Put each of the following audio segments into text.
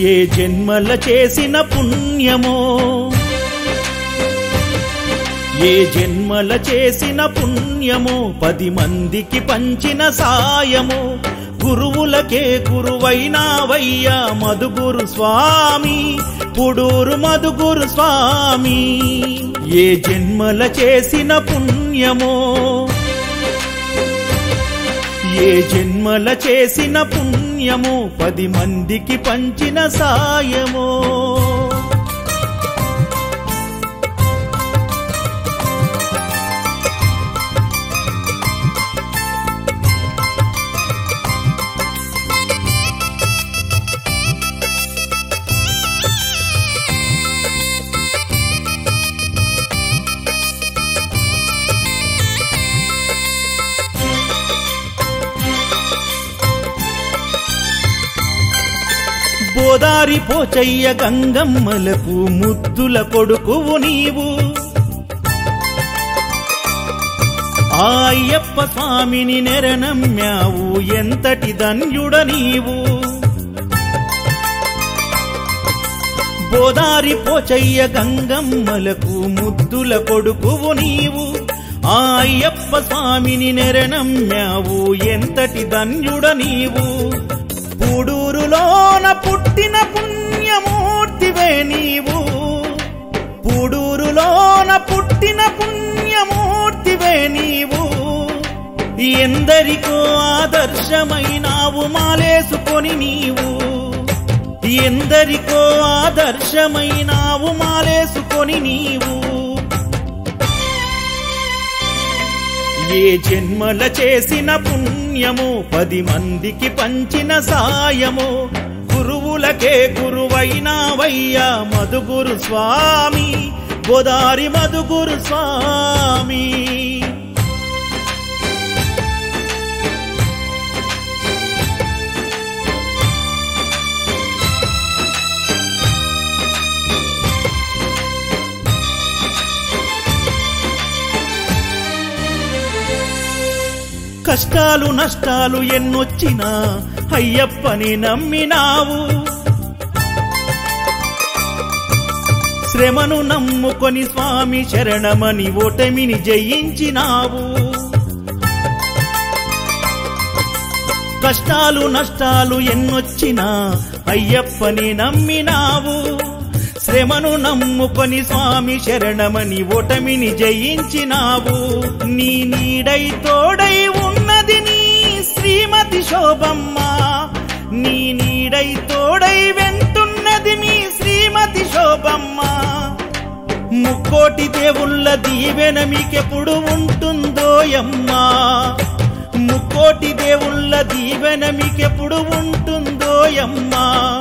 ఏ జన్మల చేసిన పుణ్యమో ఏ జన్మల చేసిన పుణ్యమో పది మందికి పంచిన సాయము గురువులకే గురువైనావయ్యా మధుగురు స్వామి పుడూరు మధుగురు స్వామి ఏ జన్మల చేసిన పుణ్యమో ఏ జన్మల చేసిన పుణ్యము పది మందికి పంచిన సాయమో బోదారి పోచయ్య గంగమ్మలకు ముద్దుల కొడుకువు నీవు ఆ అయ్యప్ప స్వామిని నెరనమ్మావు ఎంతటి ధన్యుడ నీవు బోదారి పోచయ్య గంగమ్మలకు ముద్దుల కొడుకువు నీవు ఆ అయ్యప్ప స్వామిని నెరనమ్మావు ఎంతటి ధన్యుడ నీవు పూడూరులోన పుట్టిన పుణ్యమూర్తివే నీవు పూడూరులోన పుట్టిన పుణ్యమూర్తివే నీవు ఎందరికో ఆదర్శమైనావు మాలేసుకొని నీవు ఎందరికో ఆదర్శమైనావు మాలేసుకొని నీవు ఏ జన్మల చేసిన పుణ్యము పది మందికి పంచిన సాయము గురువులకే గురువైనావయ్యా మధుగురు స్వామి గోదారి మధుగురు స్వామి కష్టాలు నష్టాలు ఎన్నొచ్చినా అయ్యప్పని నమ్మినావు శ్రమను నమ్ముకొని స్వామి శరణమని ఓటమిని జయించినావు కష్టాలు నష్టాలు ఎన్నొచ్చినా అయ్యప్పని నమ్మినావు శ్రమను నమ్ముకొని స్వామి శరణమని ఓటమిని జయించినావు నీ నీడై తోడై ఉన్నది నీ శ్రీమతి శోభమ్మ నీ నీడై తోడై వెంటున్నది మీ శ్రీమతి శోభమ్మ ముక్కోటి దేవుళ్ళ దీవెన మీకెప్పుడు ఉంటుందోయమ్మా ముక్కోటి దేవుళ్ళ దీవెన మీకెప్పుడు ఉంటుందోయమ్మా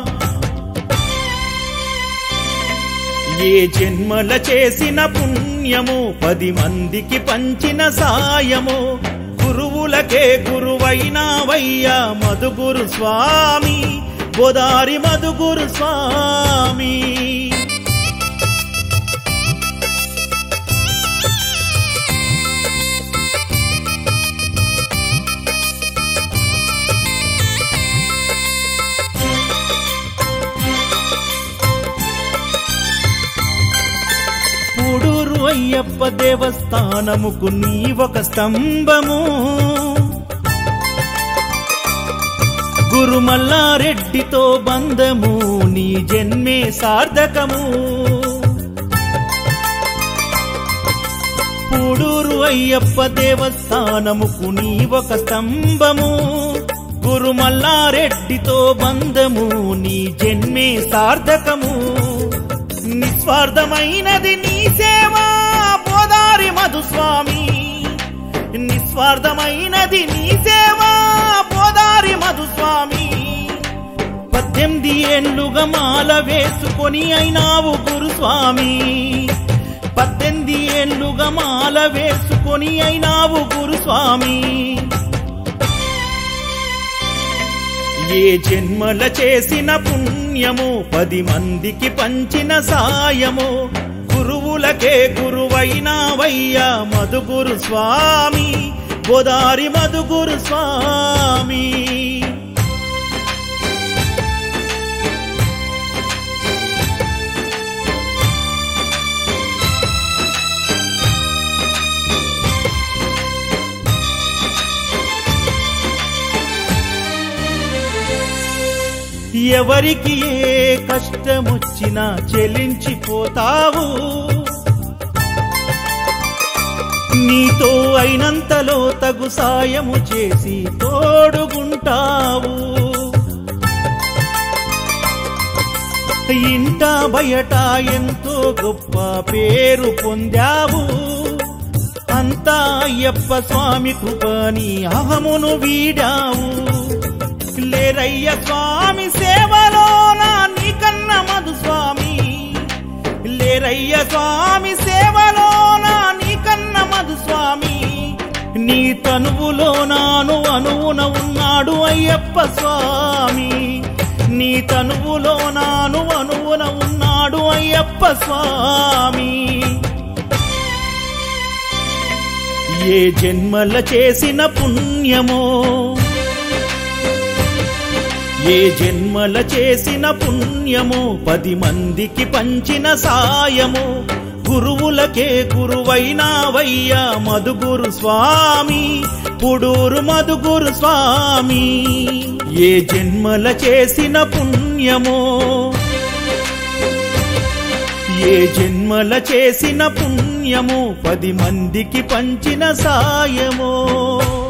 ఏ జన్మల చేసిన పుణ్యము పది మందికి పంచిన సాయము గురువులకే గురువైనావయ్యా మధుగురు స్వామి గోదారి మధుగురు స్వామి పూడూరు అయ్యప్ప దేవస్థానముకు నీ ఒక స్తంభము గురుమల్లారెడ్డితో బంధము నీ జన్మే సార్థకము పూడూరు అయ్యప్ప దేవస్థానముకు నీ ఒక స్తంభము గురుమల్లారెడ్డితో బంధము నీ జన్మే సార్థకము నిస్వార్థమైనది నీ సేవ పోదారి మధుస్వామి నిస్వార్థమైనది నీ సేవ పోదారి మధుస్వామి పద్దెనిమిది ఏళ్ళుగా మాల వేసుకొని అయినావు గురుస్వామి పద్దెనిమిది ఏళ్ళుగా మాల వేసుకొని అయినావు గురుస్వామి ఏ జన్మల చేసిన పుణ్యము పది మందికి పంచిన సాయము గురువులకే గురువైనావయ్యా మధుగురు స్వామి గోదారి మధుగురు స్వామి ఎవరికి ఏ కష్టమొచ్చినా చెలించిపోతావు నీతో అయినంతలో తగు సాయము చేసి తోడుగుంటావు ఇంట బయట ఎంతో గొప్ప పేరు పొందావు అంతా అయ్యప్ప స్వామి కృపని అహమును వీడావు లేరయ్య స్వామి సేవలోన నీకన్న మధు స్వామి లేరయ్య స్వామి సేవలోన నీకన్న మధు స్వామి నీ తనువులో నాను అనువున ఉన్నాడు అయ్యప్ప స్వామి నీ తనువులో నాను అనువున ఉన్నాడు అయ్యప్ప స్వామి ఏ జన్మల చేసిన పుణ్యమో ఏ జన్మల చేసిన పుణ్యము పది మందికి పంచిన సాయము గురువులకే గురువైనావయ్యా మధుగురు స్వామి పుడూరు మధుగురు స్వామి ఏ జన్మల చేసిన పుణ్యమో ఏ జన్మల చేసిన పుణ్యము పది మందికి పంచిన సాయమో